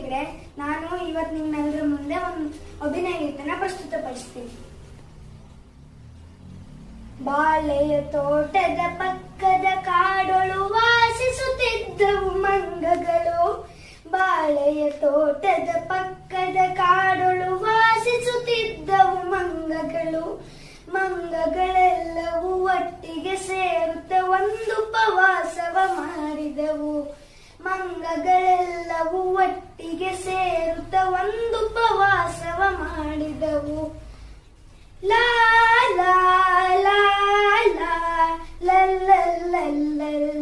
ಹೆಗ್ಡೆ ನಾನು ಇವತ್ತು ನಿಮ್ಮೆಲ್ಲರ ಮುಂದೆ ಒಂದು ಅಭಿನಯ ಗೀತನ ಪ್ರಸ್ತುತಪಡಿಸ್ತೀನಿ ಬಾಳೆಯ ತೋಟದ ಪಕ್ಕದ ಕಾಡೊಳು ವಾಸಿಸುತ್ತಿದ್ದವು ಮಂಗಗಳು ಬಾಳೆಯ ತೋಟದ ಪಕ್ಕದ ಕಾಡೊಳು ವಾಸಿಸುತ್ತಿದ್ದವು ಮಂಗಗಳು ಮಂಗಗಳೆಲ್ಲವೂ ಒಟ್ಟಿಗೆ ಸೇರುತ್ತ ಒಂದು ಉಪವಾಸವ ಮಾಡಿದವು ಮಂಗಗಳೆಲ್ಲವೂ ಒಟ್ಟಿಗೆ ಸೇರುತ್ತ ಒಂದು ಉಪವಾಸವ ಮಾಡಿದವು ಲಾ ಲಾ ಲಾ ಲಾ ಲಲ್ಲಲ್ಲಲ್ಲಲ್ಲ.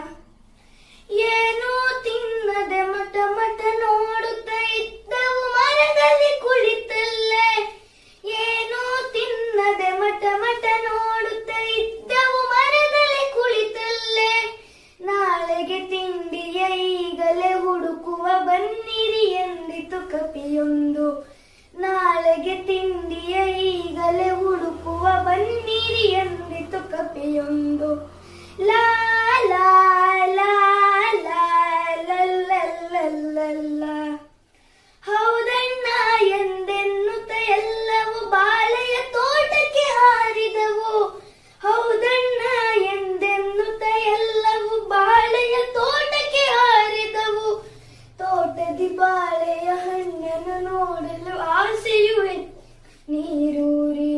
ಏನೂ ತಿನ್ನದೆ ಮಟ ಮಟ ನೋಡುತ್ತ ಇದ್ದವು ಮರದಲ್ಲಿ ಕುಳಿತಲ್ಲೇ ಏನೂ ತಿನ್ನದೆ ಮಟ ಮಟ ನೋಡುತ್ತ ಇದ್ದವು ಮರದಲ್ಲಿ ಕುಳಿತಲ್ಲೇ ನಾಳೆಗೆ ತಿಂಡಿಯ ಈಗಲೇ ಹುಡುಕುವ ಬನ್ನಿರಿ ಎಂದಿತು ಕಪಿಯೊಂದು ನಾಳೆಗೆ ತಿಂಡಿಯ ಈಗಲೇ ಹುಡುಕುವ ಬನ್ನಿರಿ ಎಂದಿತು ಕಪಿಯೊಂದು ಲಾ ಲಾ ಲಾ ಲಾ ಲಲ್ಲಲ್ಲಲ್ಲಲ್ಲ. ಹೌದಣ್ಣ ಎಂದೆನ್ನುತ್ತ ಎಲ್ಲವೂ ಬಾಳೆಯ ತೋಟಕ್ಕೆ ಹಾರಿದವು ಹೌದಣ್ಣ ಎಂದೆನ್ನುತ್ತ ಎಲ್ಲವೂ ಬಾಳೆಯ ತೋಟಕ್ಕೆ ಹಾರಿದವು ತೋಟದಿ ಬಾಳೆಯ ಹಣ್ಣನ್ನು ನೋಡಲು ಆಸೆಯು ಹೆಚ್ಚು ನೀರೂರಿ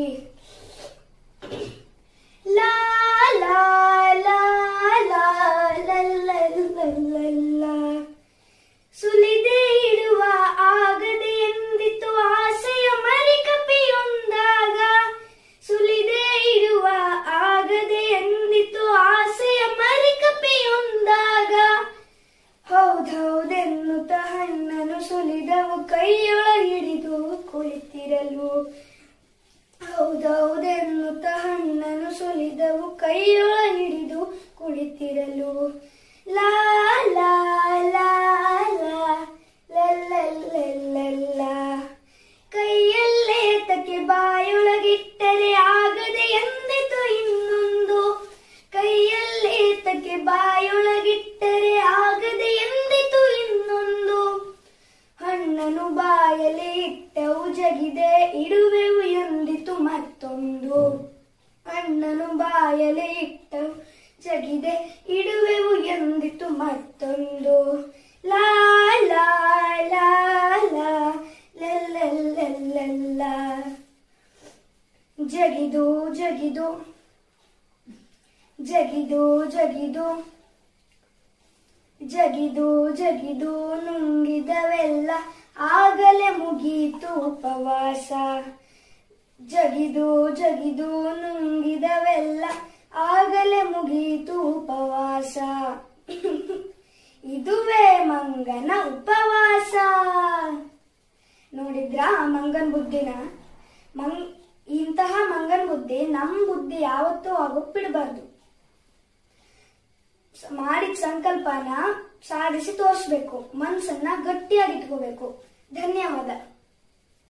ಲಾ ಲಾ ಲಾ ಲಾ ಲಲ್ಲಲ್ಲಲ್ಲಲ್ಲ. ಸುಲಿದೆ ಇಡುವ ಆಗದೆ ಎಂದಿತು ಆಸೆಯ ಮರಿಕಪಿಯೊಂದಾಗ ಸುಲಿದೆ ಇಡುವ ಆಗದೆ ಎಂದಿತು ಆಸೆಯ ಮರಿಕಪಿಯೊಂದಾಗ ಹೌದೌದೆನ್ನುತ್ತ ಹಣ್ಣನ್ನು ಸುಲಿದವು ಕೈಯೊಳ ಹಿಡಿದು ಕುಳಿತಿರಲು ಹೌದೌದೆನ್ನುತ್ತ ಹಣ್ಣನ್ನು ಸುಲಿದವು ಕೈಯೊಳ ಹಿಡಿದು ಕುಳಿತಿರಲು ಲಾ ಲಾ ಲಾ ಲಾ ಲಲ್ಲಲ್ಲಲ್ಲಲ್ಲ. ಕೈಯಲ್ಲೇ ತಕ್ಕೆ ಬಾಯೊಳಗಿಟ್ಟರೆ ಆಗದೆ ಎಂದಿತು ಇನ್ನೊಂದು ಕೈಯಲ್ಲೇ ತಕ್ಕೆ ಬಾಯೊಳಗಿಟ್ಟರೆ ಆಗದೆ ಎಂದಿತು ಇನ್ನೊಂದು ಹಣ್ಣನು ಬಾಯಲೆ ಇಟ್ಟವು ಜಗಿದೆ ಇಡುವೆವು ಎಂದಿತು ಮತ್ತೊಂದು ಹಣ್ಣನು ಬಾಯಲೆ ಇಟ್ಟವು ಜಗಿದೆ ಇಡುವೆವು ಎಂದಿತು ಮತ್ತೊಂದು ಲಾ ಲಾ ಲಾ ಲಾ ಲಲ್ಲಲ್ಲಲ್ಲಲ್ಲ. ಜಗಿದು ಜಗಿದು ಜಗಿದು ಜಗಿದು ಜಗಿದು ಜಗಿದು ನುಂಗಿದವೆಲ್ಲ ಆಗಲೇ ಮುಗೀತು ಉಪವಾಸ ಜಗಿದು ಜಗಿದು ನುಂಗಿದವೆಲ್ಲ ಆಗಲೇ ಮುಗೀತು ಉಪವಾಸ ಇದುವೇ ಮಂಗನ ಉಪವಾಸ ನೋಡಿದ್ರಾ ಮಂಗನ್ ಬುದ್ಧಿನ ಮಂಗ್ ಇಂತಹ ಮಂಗನ್ ಬುದ್ಧಿ ನಮ್ ಬುದ್ಧಿ ಯಾವತ್ತೂ ಆಗೋಕ್ ಮಾಡಿದ ಸಂಕಲ್ಪನ ಸಾಧಿಸಿ ತೋರಿಸ್ಬೇಕು ಮನ್ಸನ್ನ ಗಟ್ಟಿಯಾಗಿ ಇಟ್ಕೋಬೇಕು ಧನ್ಯವಾದ